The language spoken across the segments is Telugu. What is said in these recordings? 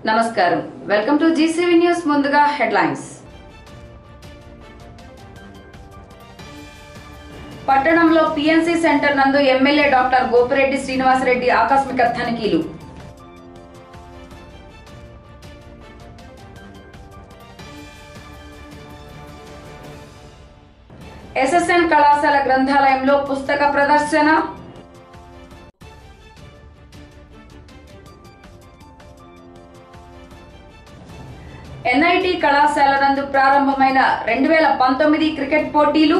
నమస్కారం వెల్కమ్ టు జీసీవీ న్యూస్ ముందుగా హెడ్లైన్స్ పట్టణంలో పిఎన్సి సెంటర్ నందు ఎమ్మెల్యే డాక్టర్ గోపిరెడ్డి శ్రీనివాసరెడ్డి ఆకస్మిక తనిఖీలు ఎస్ఎస్ఎన్ కళాశాల గ్రంథాలయంలో పుస్తక ప్రదర్శన ఎన్ఐటి కళాశాల నందు ప్రారంభమైన రెండు వేల పంతొమ్మిది క్రికెట్ పోటీలు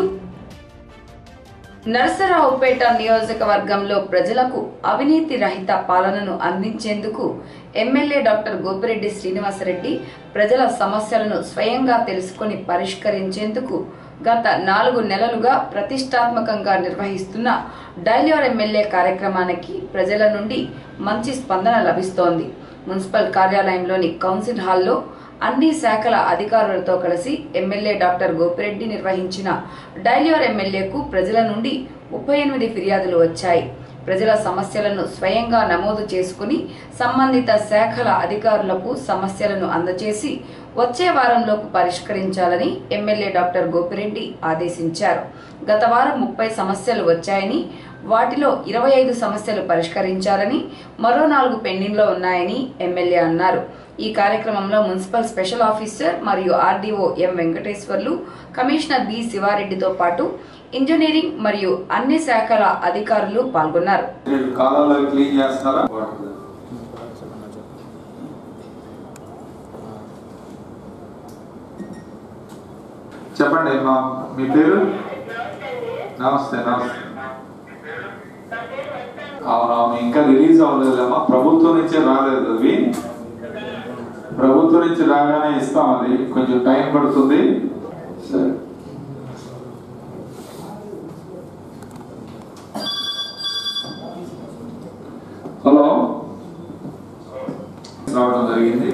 నరసరావుపేట నియోజకవర్గంలో ప్రజలకు అవినీతి రహిత పాలనను అందించేందుకు ఎమ్మెల్యే డాక్టర్ గోపిరెడ్డి శ్రీనివాసరెడ్డి ప్రజల సమస్యలను స్వయంగా తెలుసుకొని పరిష్కరించేందుకు గత నాలుగు నెలలుగా ప్రతిష్టాత్మకంగా నిర్వహిస్తున్న డైలియోర్ ఎమ్మెల్యే కార్యక్రమానికి ప్రజల నుండి మంచి స్పందన లభిస్తోంది మున్సిపల్ కార్యాలయంలోని కౌన్సిల్ హాల్లో అన్ని శాఖల అధికారులతో కలిసి ఎమ్మెల్యే డాక్టర్ గోపిరెడ్డి నిర్వహించిన డైలియోర్ ఎమ్మెల్యేకు ప్రజల నుండి ముప్పై ఎనిమిది ఫిర్యాదులు వచ్చాయి ప్రజల సమస్యలను స్వయంగా నమోదు చేసుకుని సంబంధిత శాఖల అధికారులకు సమస్యలను అందజేసి వచ్చే వారంలోపు పరిష్కరించాలని ఎమ్మెల్యే డాక్టర్ గోపిరెడ్డి ఆదేశించారు గత వారం ముప్పై సమస్యలు వచ్చాయని వాటిలో ఇరవై ఐదు సమస్యలు పరిష్కరించారని మరో నాలుగు పెండింగ్లో ఉన్నాయని ఎమ్మెల్యే అన్నారు ఈ కార్యక్రమంలో మున్సిపల్ స్పెషల్ ఆఫీసర్ మరియు RDO M Venkateswarlu commissioner B శివారెడ్డితో పాటు ఇంజనీరింగ్ మరియు అన్ని శాఖల అధికారులు పాల్గొన్నారు మీరు కాలాలు క్లీన్ చేస్తారా చెప్పండి మా మీ పేరు నమస్తే నమస్తే అవునవును ఇంకా రిలీజ్ అవ్వలేదమ్మా ప్రభుత్వం నుంచే రాలేదు అవి ప్రభుత్వం నుంచి రాగానే ఇస్తాం అది కొంచెం టైం పడుతుంది సరే హలో రావడం జరిగింది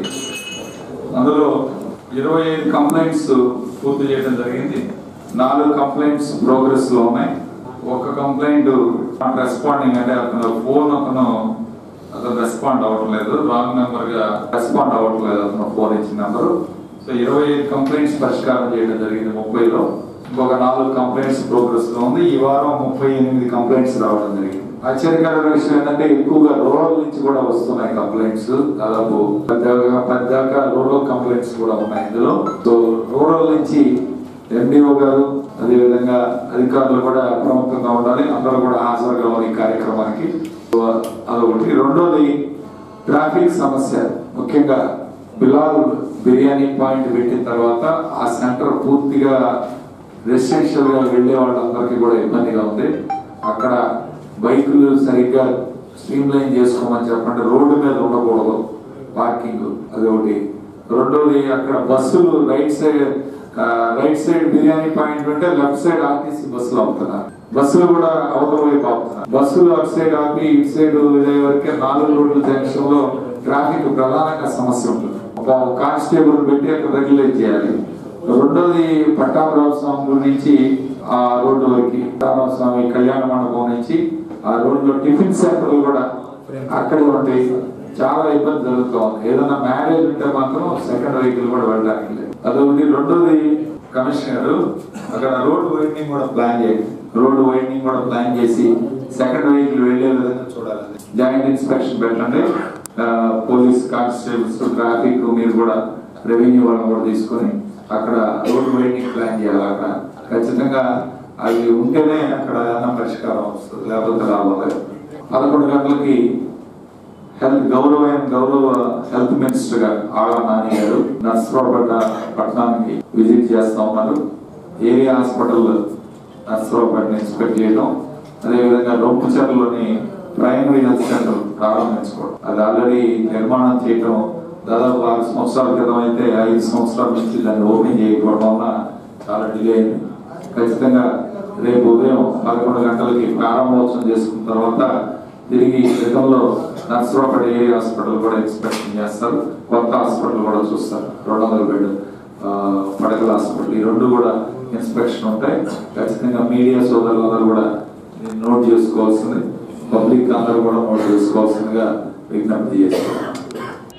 అందులో ఇరవై ఐదు కంప్లైంట్స్ పూర్తి చేయడం జరిగింది నాలుగు కంప్లైంట్స్ ప్రోగ్రెస్ లో ఉన్నాయి ఒక కంప్లైంట్ రెస్పాండింగ్ అంటే అతను ఫోన్ అతను అతను రెస్పాండ్ అవ్వట్లేదు రాంగ్ నెంబర్ గా రెస్పాండ్ అవ్వట్లేదు అతను ఫోన్ ఇచ్చిన నెంబర్ సో ఇరవై ఐదు కంప్లైంట్స్ పరిష్కారం చేయడం జరిగింది ముప్పైలో ఇంకొక నాలుగు కంప్లైంట్స్ ప్రోగ్రెస్ లో ఉంది ఈ వారం ముప్పై ఎనిమిది కంప్లైంట్స్ రావడం జరిగింది ఆశ్చర్యకరమైన విషయం ఏంటంటే ఎక్కువగా రూరల్ నుంచి కూడా వస్తున్నాయి కంప్లైంట్స్ దాదాపు పెద్దగా పెద్దగా రూరల్ కంప్లైంట్స్ కూడా ఉన్నాయి ఇందులో సో రూరల్ నుంచి ఎండిఓ గారు అదేవిధంగా అధికారులు కూడా అప్రమత్తంగా ఉండాలి అందరూ కూడా హాజరుగా ఉన్న ఈ కార్యక్రమానికి సో అదొకటి రెండోది ట్రాఫిక్ సమస్య ముఖ్యంగా బిలాల్ బిర్యానీ పాయింట్ పెట్టిన తర్వాత ఆ సెంటర్ పూర్తిగా రెసిడెన్షియల్ గా వెళ్లే వాళ్ళందరికీ కూడా ఇబ్బందిగా ఉంది అక్కడ బైకులు సరిగ్గా స్ట్రీమ్ లైన్ చేసుకోమని చెప్పండి రోడ్డు మీద ఉండకూడదు పార్కింగ్ అదొకటి రెండోది అక్కడ బస్సులు రైట్ సైడ్ ఆ, రైట్ సైడ్ బిర్యానీ పాయింట్ ఉంటే లెఫ్ట్ సైడ్ ఆర్టీసీ బస్సులు అవుతున్నారు బస్సులు కూడా అవతల వైపు ఆపుతున్నారు బస్సులు అటు సైడ్ ఆపి ఇటు సైడ్ ఇదే వరకే నాలుగు రోడ్ల జంక్షన్ లో ట్రాఫిక్ ప్రధానంగా సమస్య ఉంటుంది ఒక కానిస్టేబుల్ పెట్టి అక్కడ రెగ్యులేట్ చేయాలి రెండోది పట్టాభరావు స్వామి గుడి నుంచి ఆ రోడ్డు వరకు పట్టాభరావు స్వామి కళ్యాణ మండపం నుంచి ఆ రోడ్లో టిఫిన్ సెంటర్లు కూడా అక్కడే ఉంటాయి చాలా ఇబ్బంది జరుగుతూ ఉంది ఏదైనా మ్యారేజ్ ఉంటే మాత్రం సెకండ్ వెహికల్ కూడా వెళ్ళడానికి లేదు అదొకటి రెండోది కమిషనర్ అక్కడ రోడ్ వైండింగ్ కూడా ప్లాన్ చేయండి రోడ్ వైండింగ్ కూడా ప్లాన్ చేసి సెకండ్ వెహికల్ వెళ్ళే విధంగా చూడాలి జాయింట్ ఇన్స్పెక్షన్ పెట్టండి ఆ, పోలీస్ కానిస్టేబుల్స్ ట్రాఫిక్ మీరు కూడా రెవెన్యూ వాళ్ళని కూడా తీసుకొని అక్కడ రోడ్ వైండింగ్ ప్లాన్ చేయాలి అక్కడ ఖచ్చితంగా అవి ఉంటేనే అక్కడ ఏదైనా పరిష్కారం వస్తుంది లేకపోతే రావాలి పదకొండు గంటలకి హెల్త్ గౌరవమైన గౌరవ హెల్త్ మినిస్టర్ గా ఆళ్ళ నాని గారు నర్సరావుపేట పట్టణానికి విజిట్ చేస్తా ఉన్నారు ఏరియా హాస్పిటల్ నర్సరావుపేటని ఇన్స్పెక్ట్ చేయడం అదేవిధంగా రొంపుచెర్లోని ప్రైమరీ హెల్త్ సెంటర్ ప్రారంభించుకోవడం అది ఆల్రెడీ నిర్మాణం చేయడం దాదాపు ఆరు సంవత్సరాల క్రితం అయితే ఐదు సంవత్సరాల నుంచి దాన్ని ఓపెన్ చేయకపోవడం వల్ల చాలా డిలే అయింది ఖచ్చితంగా రేపు ఉదయం పదకొండు గంటలకి ప్రారంభోత్సవం చేసుకున్న తర్వాత తిరిగి గతంలో నర్సరావుపేట ఏరియా హాస్పిటల్ కూడా ఇన్స్పెక్షన్ చేస్తారు కొత్త హాస్పిటల్ కూడా చూస్తారు రెండు వందల బెడ్ ఆ, పడకల హాస్పిటల్ ఈ రెండు కూడా ఇన్స్పెక్షన్ ఉంటాయి ఖచ్చితంగా మీడియా సోదరులందరూ కూడా దీన్ని నోట్ చేసుకోవాల్సింది పబ్లిక్ అందరూ కూడా నోట్ చేసుకోవాల్సిందిగా విజ్ఞప్తి చేస్తున్నాం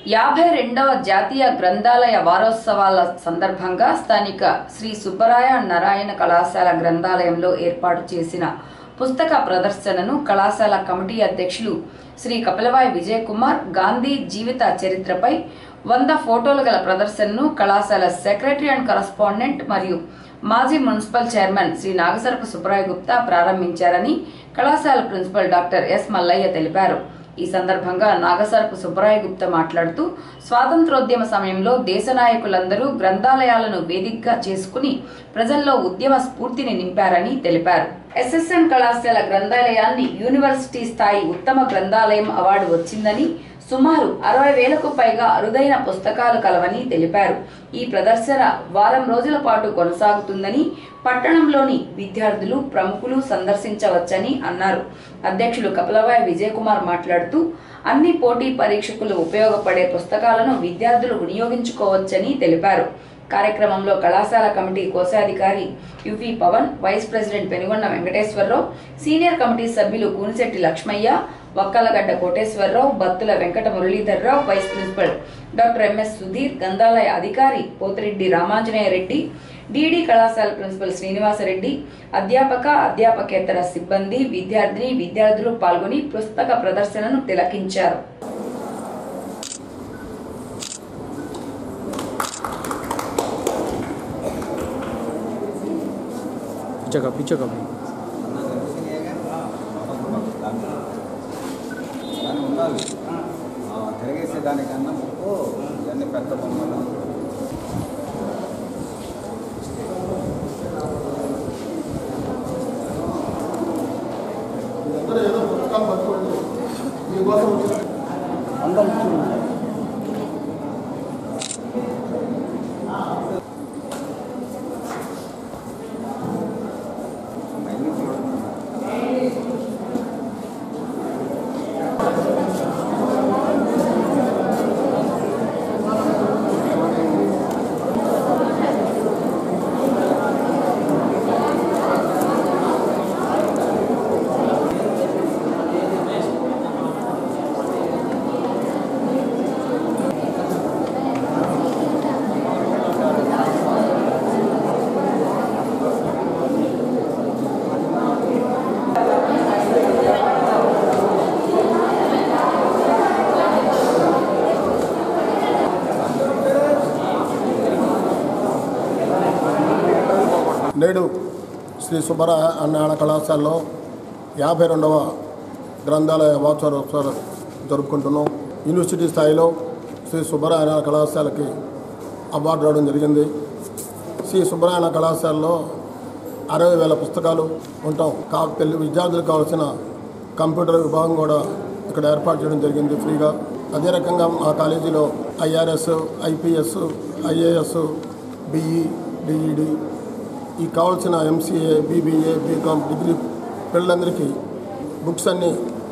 యాభై రెండవ జాతీయ గ్రంథాలయ వారోత్సవాల సందర్భంగా స్థానిక శ్రీ సుబ్బరాయ నారాయణ కళాశాల గ్రంథాలయంలో ఏర్పాటు చేసిన పుస్తక ప్రదర్శనను కళాశాల కమిటీ అధ్యక్షులు శ్రీ కపిలవాయి విజయ్ కుమార్ గాంధీ జీవిత చరిత్రపై వంద ఫోటోలు గల ప్రదర్శనను కళాశాల సెక్రటరీ అండ్ కరస్పాండెంట్ మరియు మాజీ మున్సిపల్ చైర్మన్ శ్రీ నాగసరపు సుబ్బరాయ గుప్తా ప్రారంభించారని కళాశాల ప్రిన్సిపల్ డాక్టర్ ఎస్ మల్లయ్య తెలిపారు ఈ సందర్భంగా నాగసరపు సుబ్బరాయ గుప్తా మాట్లాడుతూ స్వాతంత్రోద్యమ సమయంలో దేశ నాయకులందరూ గ్రంథాలయాలను వేదికగా చేసుకుని ప్రజల్లో ఉద్యమ స్ఫూర్తిని నింపారని తెలిపారు ఎస్ఎస్ఎన్ కళాశాల గ్రంథాలయాన్ని యూనివర్సిటీ స్థాయి ఉత్తమ గ్రంథాలయం అవార్డు వచ్చిందని సుమారు అరవై వేలకు పైగా అరుదైన పుస్తకాలు కలవని తెలిపారు ఈ ప్రదర్శన వారం రోజుల పాటు కొనసాగుతుందని పట్టణంలోని విద్యార్థులు ప్రముఖులు సందర్శించవచ్చని అన్నారు అధ్యక్షులు కపిలవాయి విజయకుమార్ మాట్లాడుతూ అన్ని పోటీ పరీక్షకులు ఉపయోగపడే పుస్తకాలను విద్యార్థులు వినియోగించుకోవచ్చని తెలిపారు కార్యక్రమంలో కళాశాల కమిటీ కోశాధికారి UV Pavan vice president Penugonda Venkateswararao senior committee సభ్యులు Koonisetti Lakshmaiah Vakkalagadda Koteswararao Battula Venkata Muralidharrao vice principal doctor MS Sudheer గంధాలయ అధికారి పోతిరెడ్డి రామాంజనేయ రెడ్డి డిడి కళాశాల ప్రిన్సిపల్ శ్రీనివాసరెడ్డి అధ్యాపక అధ్యాపకేతర సిబ్బంది విద్యార్థిని విద్యార్థులు పాల్గొని పుస్తక ప్రదర్శనను తిలకించారు पीछे का पीछे का भाई దాన్ని ఉండాలి ఆ, తిరిగేసే దానికన్నా ముప్పు ఇవన్నీ పెద్ద బొమ్మలు అవన్నీ చూడండి నేడు శ్రీ సుబ్బరాయ అన్నాడ కళాశాలలో యాభై రెండవ గ్రంథాలయ వార్షోత్సవాలు జరుపుకుంటున్నాం యూనివర్సిటీ స్థాయిలో శ్రీ సుబ్బరాయన కళాశాలకి అవార్డు రావడం జరిగింది శ్రీ సుబ్బరాయన కళాశాలలో అరవై వేల పుస్తకాలు ఉంటాం కా పెళ్లి విద్యార్థులకు కావాల్సిన కంప్యూటర్ విభాగం కూడా ఇక్కడ ఏర్పాటు చేయడం జరిగింది ఫ్రీగా అదే రకంగా మా కాలేజీలో IRS IPS IAS BE DEd ఈ కావాల్సిన ఎంసీఏ బీబీఏ బీకామ్ డిగ్రీ పిల్లలందరికీ బుక్స్ అన్నీ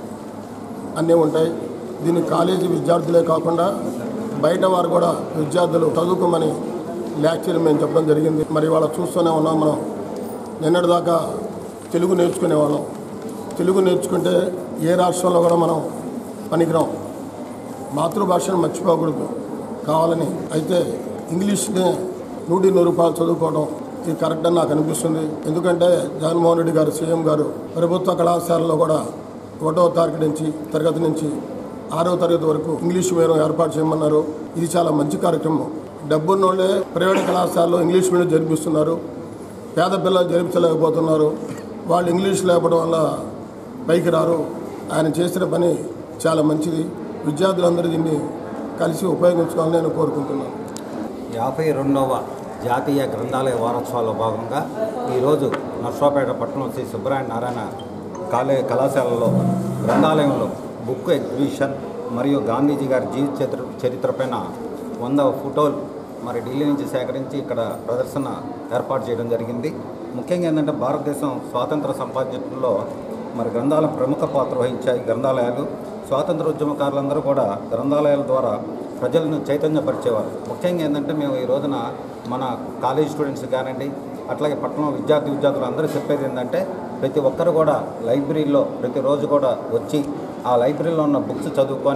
అన్నీ ఉంటాయి దీన్ని కాలేజీ విద్యార్థులే కాకుండా బయట వారు కూడా విద్యార్థులు చదువుకోమని లెక్చర్ మేము చెప్పడం జరిగింది మరి వాళ్ళ చూస్తూనే ఉన్నాం మనం నిన్నటిదాకా తెలుగు నేర్చుకునే వాళ్ళం తెలుగు నేర్చుకుంటే ఏ రాష్ట్రంలో కూడా మనం పనికిరాం మాతృభాషను మర్చిపోకూడదు కావాలని అయితే ఇంగ్లీష్నే నూటి నూరు రూపాయలు చదువుకోవడం ఇది కరెక్ట్ అని నాకు అనిపిస్తుంది ఎందుకంటే జగన్మోహన్ రెడ్డి గారు సీఎం గారు ప్రభుత్వ కళాశాలలో కూడా ఒకటో తారీఖు నుంచి తరగతి నుంచి ఆరో తరగతి వరకు ఇంగ్లీష్ మీడియం ఏర్పాటు చేయమన్నారు ఇది చాలా మంచి కార్యక్రమం డబ్బున్నోళ్ళే ప్రైవేట్ కళాశాలలో ఇంగ్లీష్ మీడియం జరిపిస్తున్నారు పేద పిల్లలు జరిపించలేకపోతున్నారు వాళ్ళు ఇంగ్లీష్ లేపడం వల్ల పైకి రారు ఆయన చేసిన పని చాలా మంచిది విద్యార్థులందరూ దీన్ని కలిసి ఉపయోగించుకోవాలని నేను కోరుకుంటున్నాను యాభై రెండవ జాతీయ గ్రంథాలయ వారోత్సవాల్లో భాగంగా ఈరోజు నర్సాపేట పట్టణం శ్రీ సుబ్బరాయ నారాయణ కాలే కళాశాలలో గ్రంథాలయంలో బుక్ ఎగ్జిబిషన్ మరియు గాంధీజీ గారి జీవిత చరిత్ర చరిత్రపైన వంద ఫోటోలు మరి ఢిల్లీ నుంచి సేకరించి ఇక్కడ ప్రదర్శన ఏర్పాటు చేయడం జరిగింది ముఖ్యంగా ఏంటంటే భారతదేశం స్వాతంత్ర సంపాదించడంలో మరి గ్రంథాలయం ప్రముఖ పాత్ర వహించాయి గ్రంథాలయాలు స్వాతంత్ర ఉద్యమకారులందరూ కూడా గ్రంథాలయాల ద్వారా ప్రజలను చైతన్యపరిచేవారు ముఖ్యంగా ఏంటంటే మేము ఈ రోజున మన కాలేజ్ స్టూడెంట్స్ కానివ్వండి అట్లాగే పట్టణం విద్యార్థి విద్యార్థులు అందరూ చెప్పేది ఏంటంటే ప్రతి ఒక్కరు కూడా లైబ్రరీలో ప్రతిరోజు కూడా వచ్చి ఆ లైబ్రరీలో ఉన్న బుక్స్ చదువుకొని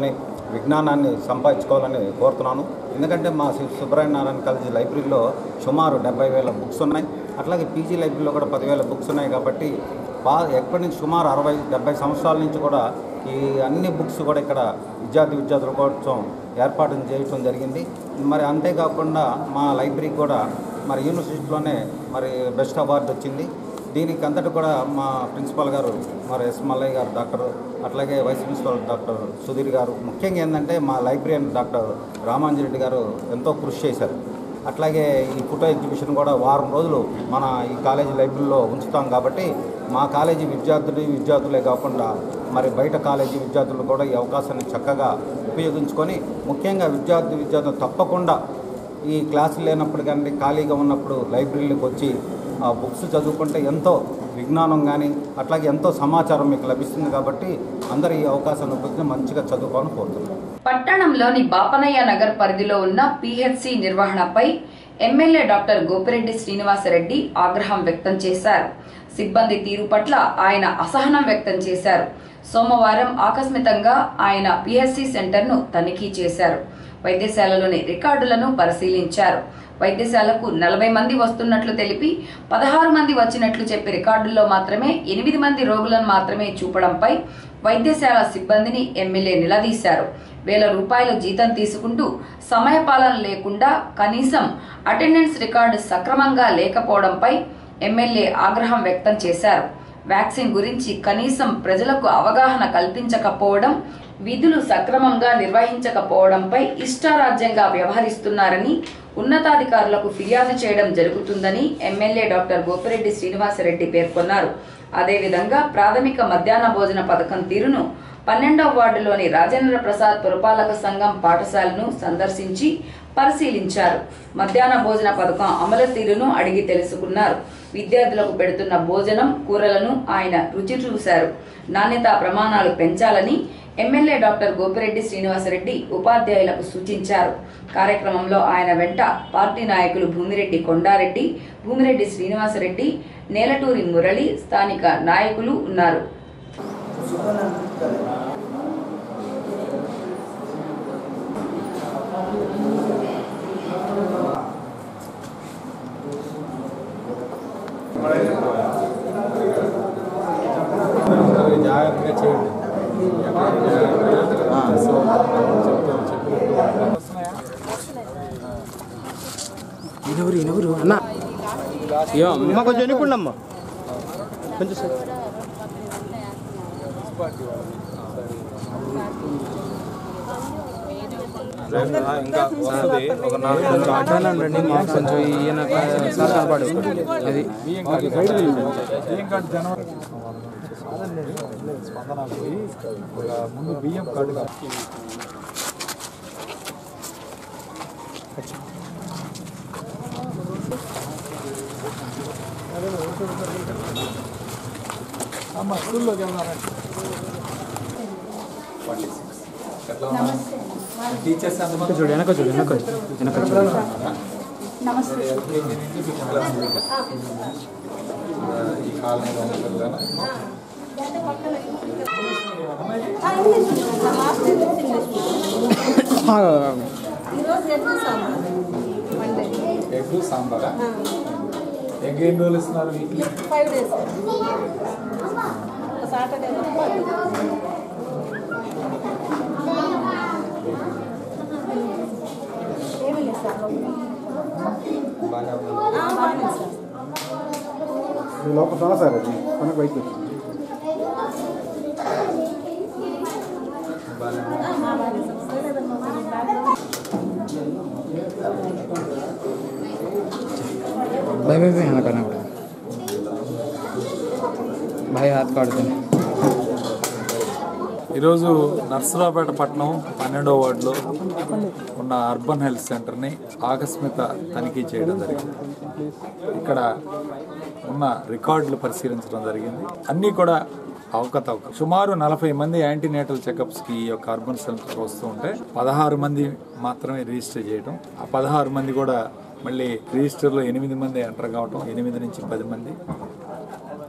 విజ్ఞానాన్ని సంపాదించుకోవాలని కోరుతున్నాను ఎందుకంటే మా శ్రీ సుబ్రహ్మణ్య నారాయణ కాలేజీ లైబ్రరీలో సుమారు డెబ్బై వేల బుక్స్ ఉన్నాయి అట్లాగే పీజీ లైబ్రరీలో కూడా పదివేల బుక్స్ ఉన్నాయి కాబట్టి బా ఎప్పటి నుంచి సుమారు అరవై డెబ్బై సంవత్సరాల నుంచి కూడా ఈ అన్ని బుక్స్ కూడా ఇక్కడ విద్యార్థి విద్యార్థుల కోసం ఏర్పాటు చేయడం జరిగింది మరి అంతేకాకుండా మా లైబ్రరీకి కూడా మరి యూనివర్సిటీలోనే మరి బెస్ట్ అవార్డు వచ్చింది దీనికి అంతటి కూడా మా ప్రిన్సిపాల్ గారు మరి ఎస్ మల్లయ్య గారు డాక్టర్ అట్లాగే వైస్ ప్రిన్సిపాల్ డాక్టర్ సుధీర్ గారు ముఖ్యంగా ఏంటంటే మా లైబ్రరీయన్ డాక్టర్ రామాంజరెడ్డి గారు ఎంతో కృషి చేశారు అట్లాగే ఈ ఫోటో ఎగ్జిబిషన్ కూడా వారం రోజులు మన ఈ కాలేజీ లైబ్రరీలో ఉంచుతాం కాబట్టి మా కాలేజీ విద్యార్థులు విద్యార్థులే కాకుండా మరి బయట కాలేజీ విద్యార్థులు కూడా ఈ అవకాశాన్ని చక్కగా ఉపయోగించుకొని ముఖ్యంగా విద్యార్థి విద్యార్థులు తప్పకుండా ఈ క్లాసులు లేనప్పుడు కానీ ఖాళీగా ఉన్నప్పుడు లైబ్రరీలకు వచ్చి ఆ బుక్స్ చదువుకుంటే ఎంతో విజ్ఞానం కానీ అట్లాగే ఎంతో సమాచారం మీకు లభిస్తుంది కాబట్టి అందరూ ఈ అవకాశాన్ని ఉపయోగించి మంచిగా చదువుకోవాలని కోరుతున్నాను పట్టణంలోని బాపనయ్య నగర్ పరిధిలో ఉన్న పిహెచ్సి నిర్వహణపై ఎమ్మెల్యే డాక్టర్ గోపిరెడ్డి శ్రీనివాసరెడ్డి ఆగ్రహం వ్యక్తం చేశారు సిబ్బంది తీరు పట్ల ఆయన అసహనం వ్యక్తం చేశారు సోమవారం ఆకస్మికంగా ఆయన పిహెచ్సి సెంటర్ను తనిఖీ చేశారు వైద్యశాలలోని రికార్డులను పరిశీలించారు వైద్యశాలకు నలభై మంది వస్తున్నట్లు తెలిపి పదహారు మంది వచ్చినట్లు చెప్పి రికార్డుల్లో మాత్రమే ఎనిమిది మంది రోగులను మాత్రమే చూపడంపై వైద్యశాల సిబ్బందిని ఎమ్మెల్యే నిలదీశారు వేల రూపాయల జీతం తీసుకుంటూ సమయపాలన లేకుండా కనీసం అటెండెన్స్ రికార్డు సక్రమంగా లేకపోవడంపై ఎమ్మెల్యే ఆగ్రహం వ్యక్తం చేశారు వ్యాక్సిన్ గురించి కనీసం ప్రజలకు అవగాహన కల్పించకపోవడం విధులు సక్రమంగా నిర్వహించకపోవడంపై ఇష్టారాజ్యంగా వ్యవహరిస్తున్నారని ఉన్నతాధికారులకు ఫిర్యాదు చేయడం జరుగుతుందని ఎమ్మెల్యే డాక్టర్ గోపిరెడ్డి శ్రీనివాసరెడ్డి పేర్కొన్నారు అదేవిధంగా ప్రాథమిక మధ్యాహ్న భోజన పథకం తీరును పన్నెండవ వార్డులోని రాజేంద్ర ప్రసాద్ పురపాలక సంఘం పాఠశాలను సందర్శించి పరిశీలించారు మధ్యాహ్న భోజన పథకం అమలు తీరును అడిగి తెలుసుకున్నారు విద్యార్థులకు పెడుతున్న భోజనం కూరలను ఆయన రుచి చూశారు నాణ్యతా ప్రమాణాలు పెంచాలని ఎమ్మెల్యే డాక్టర్ గోపిరెడ్డి శ్రీనివాసరెడ్డి ఉపాధ్యాయులకు సూచించారు కార్యక్రమంలో ఆయన వెంట పార్టీ నాయకులు భూమిరెడ్డి కొండారెడ్డి భూమిరెడ్డి శ్రీనివాసరెడ్డి నేలటూరి మురళి స్థానిక నాయకులు ఉన్నారు జాగ్రత్తగా చేయండి సో చెప్తాను ఈయనెవరు ఈయనెవరు అన్న అయ్యో అమ్మ కొంచెం ఎన్నుకుండమ్మా కొంచెం సేపు. ఇంకా వస్తుంది ఒక నాలుగు కొంచెం అడ్డానే ఉండండి మాకు కొంచెం ఈయన సార్ కనపడు అది ముందు బియ్యం కార్డు అమ్మ స్కూల్లోకి వెళ్దారండి టీచర్స్ వెనక చూడు వెనక చూడు వెనక వెనక చూడు ఈ కాలనీలో ఉంటుంది కదా ఎగ్ సాంబారా ఎగ్ ఎన్ని రోజులు ఇస్తున్నారు వీక్లీ ఫైవ్ డేస్ సాటర్డే ఏమి లేదు సార్ బాగానే సార్ లోపల సార్ అది మనకు బయటకు వచ్చింది బాగానే సార్ లేదమ్మా బ్యాగ్ भाई भाई भाई हाँ करना पड़ेगा भाई हाथ काट देना ఈరోజు నర్సరావుపేట పట్టణం పన్నెండో వార్డులో ఉన్న అర్బన్ హెల్త్ సెంటర్ని ఆకస్మిక తనిఖీ చేయడం జరిగింది ఇక్కడ ఉన్న రికార్డులు పరిశీలించడం జరిగింది అన్నీ కూడా అవకతవక సుమారు నలభై మంది యాంటీనేటల్ చెకప్స్కి ఈ యొక్క అర్బన్ సెంటర్ వస్తూ ఉంటే పదహారు మంది మాత్రమే రిజిస్టర్ చేయడం ఆ పదహారు మంది కూడా మళ్ళీ రిజిస్టర్లో ఎనిమిది మంది ఎంటర్ కావటం ఎనిమిది నుంచి పది మంది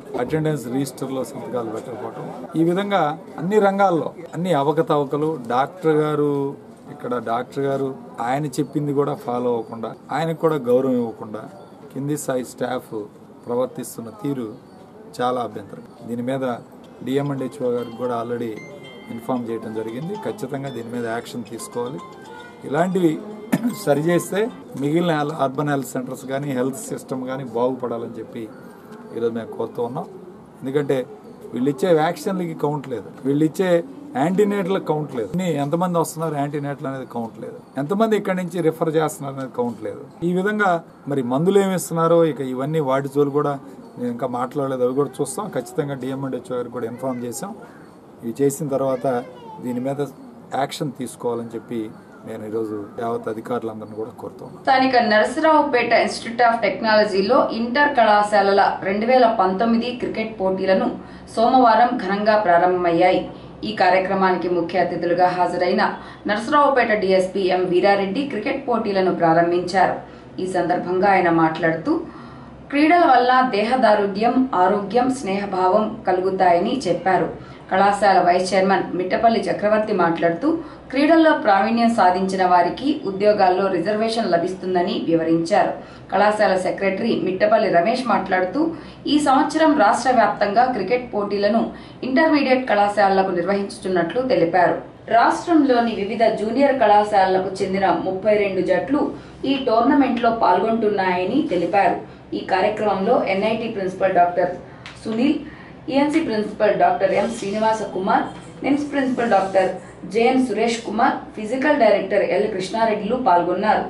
అటెండెన్స్ రిజిస్టర్లో సంతకాలు పెట్టకపోవటం ఈ విధంగా అన్ని రంగాల్లో అన్ని అవకతవకలు డాక్టర్ గారు ఇక్కడ డాక్టర్ గారు ఆయన చెప్పింది కూడా ఫాలో అవ్వకుండా ఆయనకు కూడా గౌరవం ఇవ్వకుండా కింది స్థాయి స్టాఫ్ ప్రవర్తిస్తున్న తీరు చాలా అభ్యంతరం దీని మీద డిఎం అండ్ హెచ్ఓ గారికి కూడా ఆల్రెడీ ఇన్ఫామ్ చేయడం జరిగింది ఖచ్చితంగా దీని మీద యాక్షన్ తీసుకోవాలి ఇలాంటివి సరిచేస్తే మిగిలిన హెల్- అర్బన్ హెల్త్ సెంటర్స్ కానీ హెల్త్ సిస్టమ్ కానీ బాగుపడాలని చెప్పి ఈరోజు మేము కోరుతూ ఉన్నాం ఎందుకంటే వీళ్ళు ఇచ్చే వ్యాక్సిన్లకి కౌంట్ లేదు వీళ్ళు ఇచ్చే యాంటీనేట్లకు కౌంట్ లేదు ఇన్ని ఎంతమంది వస్తున్నారు యాంటీనేట్లు అనేది కౌంట్ లేదు ఎంతమంది ఇక్కడి నుంచి రిఫర్ చేస్తున్నారు అనేది కౌంట్ లేదు ఈ విధంగా మరి మందులు ఏమి ఇస్తున్నారో ఇక ఇవన్నీ వాటి జోలు కూడా నేను ఇంకా మాట్లాడలేదు అవి కూడా చూస్తాం ఖచ్చితంగా డిఎం అండ్ హెచ్ఓ గారికి కూడా ఇన్ఫామ్ చేసాం ఇవి చేసిన తర్వాత దీని మీద యాక్షన్ తీసుకోవాలని చెప్పి నేను ఈరోజు యావత్ అధికారులందరినీ కూడా కోరుతున్నాను స్థానిక నరసరావుపేట ఇన్స్టిట్యూట్ ఆఫ్ టెక్నాలజీలో ఇంటర్ కళాశాలల రెండు వేల పంతొమ్మిది క్రికెట్ పోటీలను సోమవారం ఘనంగా ప్రారంభమయ్యాయి ఈ కార్యక్రమానికి ముఖ్య అతిథులుగా హాజరైన Narasaraopet DSP M Veerareddy cricket పోటీలను ప్రారంభించారు ఈ సందర్భంగా ఆయన మాట్లాడుతూ క్రీడల వల్ల దేహదారుఢ్యం ఆరోగ్యం స్నేహభావం కలుగుతాయని చెప్పారు కళాశాల వైస్ చైర్మన్ మిట్టపల్లి చక్రవర్తి మాట్లాడుతూ క్రీడల్లో ప్రావీణ్యం సాధించిన వారికి ఉద్యోగాల్లో రిజర్వేషన్ లభిస్తుందని వివరించారు కళాశాల సెక్రటరీ మిట్టపల్లి రమేష్ మాట్లాడుతూ ఈ సంవత్సరం రాష్ట్ర వ్యాప్తంగా క్రికెట్ పోటీలను ఇంటర్మీడియట్ కళాశాలలకు నిర్వహించుతున్నట్లు తెలిపారు రాష్ట్రంలోని వివిధ జూనియర్ కళాశాలలకు చెందిన ముప్పై రెండు జట్లు ఈ టోర్నమెంట్లో పాల్గొంటున్నాయని తెలిపారు ఈ కార్యక్రమంలో NIT principal doctor Sunil ENC principal doctor M Srinivasa Kumar NIMS principal doctor JN Suresh Kumar physical director L కృష్ణారెడ్డిలు పాల్గొన్నారు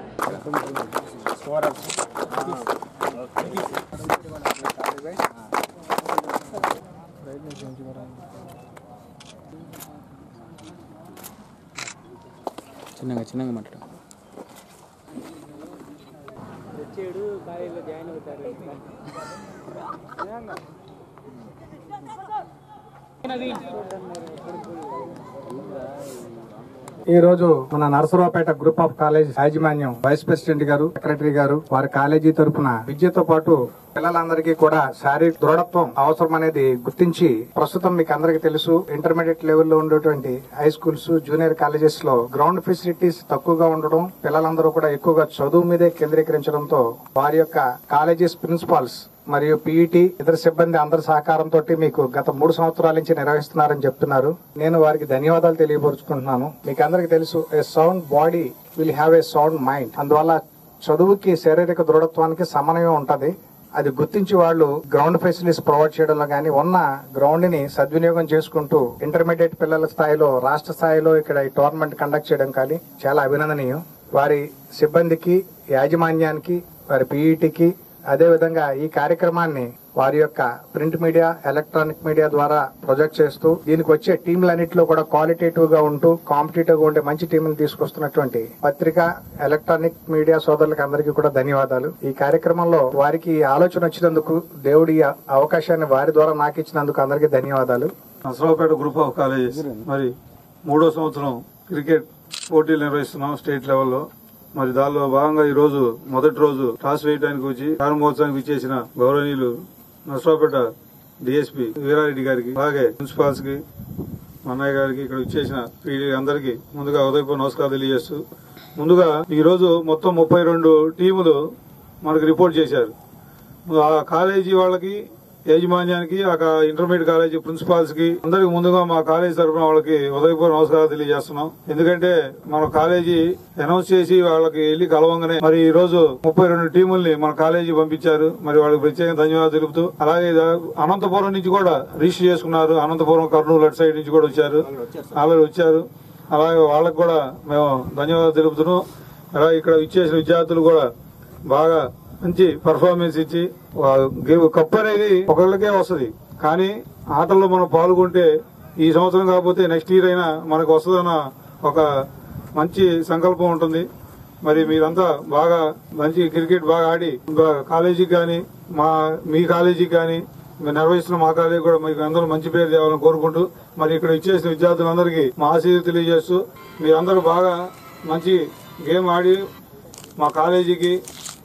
చిన్నగా చిన్నగా మాట్లాడు ఈ రోజు మన నరసరావుపేట గ్రూప్ ఆఫ్ కాలేజ్ యాజమాన్యం వైస్ ప్రెసిడెంట్ గారు సెక్రటరీ గారు వారి కాలేజీ తరపున విద్యతో పాటు పిల్లలందరికీ కూడా శారీరక దృఢత్వం అవసరం అనేది గుర్తించి ప్రస్తుతం మీకు అందరికీ తెలుసు ఇంటర్మీడియట్ లెవెల్లో ఉండేటువంటి హై స్కూల్స్ జూనియర్ కాలేజెస్ లో గ్రౌండ్ ఫెసిలిటీస్ తక్కువగా ఉండడం పిల్లలందరూ కూడా ఎక్కువగా చదువు మీదే కేంద్రీకరించడంతో వారి యొక్క కాలేజెస్ ప్రిన్సిపాల్స్ మరియు పీఈటీ ఇతర సిబ్బంది అందరి సహకారంతో మీకు గత మూడు సంవత్సరాల నుంచి నిర్వహిస్తున్నారని చెప్తున్నారు నేను వారికి ధన్యవాదాలు తెలియపరుచుకుంటున్నాను మీకు అందరికీ తెలుసు a sound body will have a sound mind అందువల్ల చదువుకి శారీరక దృఢత్వానికి సమన్వయం ఉంటది అది గుర్తించి వాళ్ళు గ్రౌండ్ ఫెసిలిటీస్ ప్రొవైడ్ చేయడంలో గానీ ఉన్న గ్రౌండ్ ని సద్వినియోగం చేసుకుంటూ ఇంటర్మీడియట్ పిల్లల స్థాయిలో రాష్ట్ర స్థాయిలో ఇక్కడ ఈ టోర్నమెంట్ కండక్ట్ చేయడం కానీ చాలా అభినందనీయం వారి సిబ్బందికి యాజమాన్యానికి వారి పీఈటీకి అదేవిధంగా ఈ కార్యక్రమాన్ని వారి యొక్క ప్రింట్ మీడియా ఎలక్ట్రానిక్ మీడియా ద్వారా ప్రొజెక్ట్ చేస్తూ దీనికి వచ్చే టీంలన్నింటిలో కూడా క్వాలిటేటివ్ గా ఉంటూ కాంపిటేటివ్ గా ఉండే మంచి టీంలు తీసుకొస్తున్నటువంటి పత్రిక ఎలక్ట్రానిక్ మీడియా సోదరులకు అందరికీ కూడా ధన్యవాదాలు ఈ కార్యక్రమంలో వారికి ఈ ఆలోచన వచ్చినందుకు దేవుడి ఈ అవకాశాన్ని వారి ద్వారా నాకు ఇచ్చినందుకు అందరికీ ధన్యవాదాలు నసరావుపేట గ్రూప్ ఆఫ్ కాలేజెస్ మరి మూడో సంవత్సరం క్రికెట్ పోటీలు నిర్వహిస్తున్నాం స్టేట్ లెవెల్లో మరి దానిలో భాగంగా ఈ రోజు మొదటి రోజు టాస్ వేయడానికి వచ్చి ప్రారంభోత్సవానికి ఇచ్చేసిన గౌరవనీయులు నసరావుపేట డిఎస్పీ వీరారెడ్డి గారికి అలాగే ప్రిన్సిపాల్స్ కి అన్నయ్య గారికి ఇక్కడ ఇచ్చేసిన పీడీ అందరికీ ముందుగా ఉదయపూర్ నమస్కారం తెలియజేస్తూ ముందుగా ఈ రోజు మొత్తం ముప్పై రెండు టీములు మనకు రిపోర్ట్ చేశారు ఆ కాలేజీ వాళ్ళకి యాజమాన్యానికి ఆ కా- ఇంటర్మీడియట్ కాలేజీ ప్రిన్సిపాల్స్ కి అందరికి ముందుగా మా కాలేజీ తరఫున వాళ్ళకి ఉదయపూర్ నమస్కారాలు తెలియజేస్తున్నాం ఎందుకంటే మన కాలేజీ అనౌన్స్ చేసి వాళ్ళకి వెళ్లి కలవంగానే మరి ఈ రోజు ముప్పై రెండు టీముల్ని మన కాలేజీ పంపించారు మరి వాళ్ళకి ప్రత్యేకంగా ధన్యవాదాలు తెలుపుతూ అలాగే ఇద- అనంతపురం నుంచి కూడా రిజిస్టర్ చేసుకున్నారు అనంతపురం కర్నూలు అటు సైడ్ నుంచి కూడా వచ్చారు ఆల్రెడీ వచ్చారు అలాగే వాళ్ళకి కూడా మేము ధన్యవాదాలు తెలుపుతున్నాం అలాగే ఇక్కడ ఇచ్చేసిన విద్యార్థులు కూడా బాగా మంచి పర్ఫార్మెన్స్ ఇచ్చి వా- గె- కప్ అనేది ఒకళ్ళకే వస్తుంది కానీ ఆటల్లో మనం పాల్గొంటే ఈ సంవత్సరం కాకపోతే నెక్స్ట్ ఇయర్ అయినా మనకు వస్తుందన్న ఒక మంచి సంకల్పం ఉంటుంది మరి మీరంతా బాగా మంచి క్రికెట్ బాగా ఆడి బా- కాలేజీకి కానీ మా మీ కాలేజీకి కానీ మీరు నిర్వహిస్తున్న మా కాలేజీ కూడా మీకు అందరూ మంచి పేరు తేవాలని కోరుకుంటూ మరి ఇక్కడ ఇచ్చేసిన విద్యార్థులందరికీ మా ఆశీర్వాదం తెలియజేస్తూ మీరందరూ బాగా మంచి గేమ్ ఆడి మా కాలేజీకి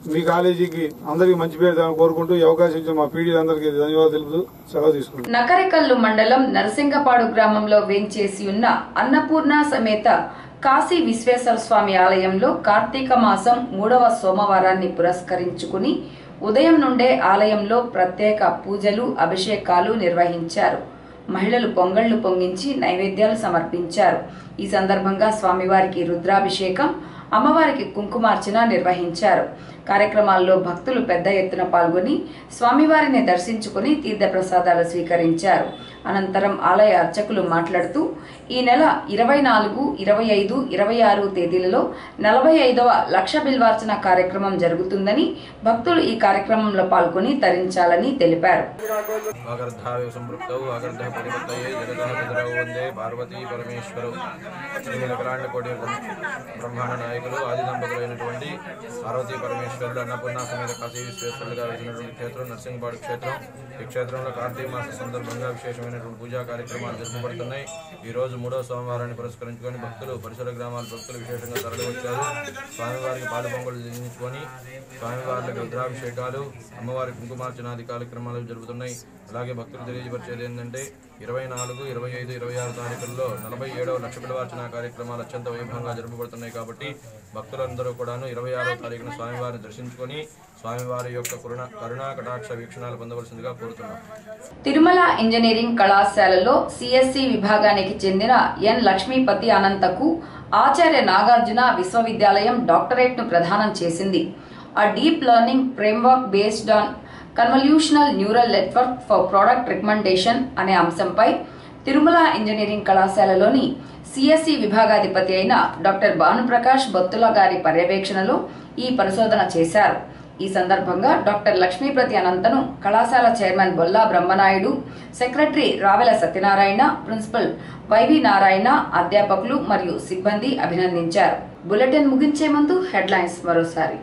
మీ కాలేజీకి అందరికీ మంచి పేరు తేవాలని కోరుకుంటూ ఈ అవకాశం ఇచ్చిన మా పీడీలందరికీ ధన్యవాదాలు తెలుపుతూ సెలవు తీసుకుంటాం నకరికల్లు మండలం నరసింగపాడు గ్రామంలో వేంచేసి ఉన్న అన్నపూర్ణ సమేత కాశీ విశ్వేశ్వర స్వామి ఆలయంలో కార్తీక మాసం మూడవ సోమవారాన్ని పురస్కరించుకుని ఉదయం నుండే ఆలయంలో ప్రత్యేక పూజలు అభిషేకాలు నిర్వహించారు మహిళలు పొంగళ్లు పొంగించి నైవేద్యాలు సమర్పించారు ఈ సందర్భంగా స్వామివారికి రుద్రాభిషేకం అమ్మవారికి కుంకుమార్చన నిర్వహించారు కార్యక్రమాల్లో భక్తులు పెద్ద ఎత్తున పాల్గొని స్వామివారిని దర్శించుకుని తీర్థప్రసాదాలు స్వీకరించారు అనంతరం ఆలయ అర్చకులు మాట్లాడుతూ ఈ నెల ఇరవై నాలుగు ఇరవై ఐదు ఇరవై ఆరు తేదీలలో నలభై ఐదవ లక్ష బిల్వార్చన కార్యక్రమం జరుగుతుందని భక్తులు ఈ కార్యక్రమంలో పాల్గొని తరించాలని తెలిపారు వాగర్ధావివ సంపృక్తౌ వాగర్ధ పరివర్తయే జగతః పితరౌ వందే పార్వతీ పరమేశ్వరౌ శ్రీనిలకరాండ కోటి బ్రహ్మాండ నాయకులు ఆది దంపతులైనటువంటి పార్వతీ పరమేశ్వరుడు అన్నపూర్ణ సమేత కాశీ విశ్వేశ్వరులుగా వెలిసినటువంటి క్షేత్రం నర్సింగపాడు క్షేత్రం ఈ క్షేత్రంలో కార్తీక మాస సందర్భంగా విశేషమైనటువంటి పూజా కార్యక్రమాలు జరుపబడుతున్నాయి ఈ రోజు మూడో సోమవారాన్ని పురస్కరించుకొని భక్తులు పరిసర గ్రామాల భక్తులు విశేషంగా తరలి వచ్చారు స్వామివారికి పాలు పొంగలు చెల్లించుకొని స్వామివారికి రుద్రాభిషేకాలు అమ్మవారి కుంకుమార్చనాది కార్యక్రమాలు జరుగుతున్నాయి అలాగే భక్తులు తెలియజేపరిచేది ఏంటంటే ఇరవై నాలుగు ఇరవై ఐదు ఇరవై ఆరు తారీఖుల్లో నలభై ఏడవ లక్ష బిలవార్చన కార్యక్రమాలు అత్యంత వైభవంగా జరుపబడుతున్నాయి కాబట్టి భక్తులందరూ కూడాను ఇరవై ఆరో తారీఖున స్వామివారిని దర్శించుకొని స్వామివారి యొక్క కరుణ కరుణా కటాక్ష వీక్షణాలు పొందవలసిందిగా కోరుతున్నాం తిరుమల ఇంజనీరింగ్ కళాశాలలో సిఎస్సి విభాగానికి చెందిన ఎన్ లక్ష్మీపతి అనంతకు ఆచార్య నాగార్జున విశ్వవిద్యాలయం డాక్టరేట్ ను ప్రదానం చేసింది ఆ deep learning framework based on convolutional neural network for product recommendation అనే అంశంపై తిరుమల ఇంజనీరింగ్ కళాశాలలోని సిఎస్సి విభాగాధిపతి అయిన డాక్టర్ భానుప్రకాష్ బొత్తుల గారి పర్యవేక్షణలో ఈ పరిశోధన చేశారు ఈ సందర్భంగా డాక్టర్ లక్ష్మీపతి అనంతను కళాశాల chairman Bolla Brahmanaidu secretary Ravela Satyanarayana principal YV Narayana అధ్యాపకులు మరియు సిబ్బంది అభినందించారు బులెటిన్ ముగించే ముందు హెడ్లైన్స్ మరోసారి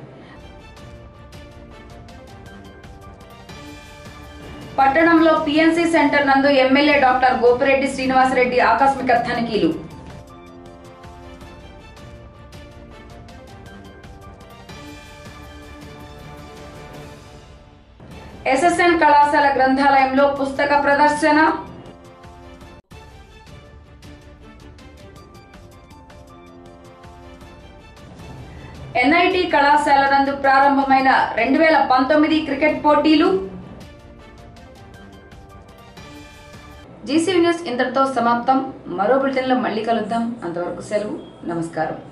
పట్టణంలో పిఎన్సి సెంటర్ నందు ఎమ్మెల్యే డాక్టర్ గోపిరెడ్డి శ్రీనివాసరెడ్డి ఆకస్మిక తనిఖీలు ఎస్ఎస్ఎన్ కళాశాల గ్రంథాలయంలో పుస్తక ప్రదర్శన ఎన్ఐటి కళాశాల నందు ప్రారంభమైన రెండు వేల పంతొమ్మిది క్రికెట్ పోటీలు జీసీ న్యూస్ ఇంతటితో సమాప్తం మరో బులెటిన్లో మళ్ళీ కలుద్దాం అంతవరకు సెలవు నమస్కారం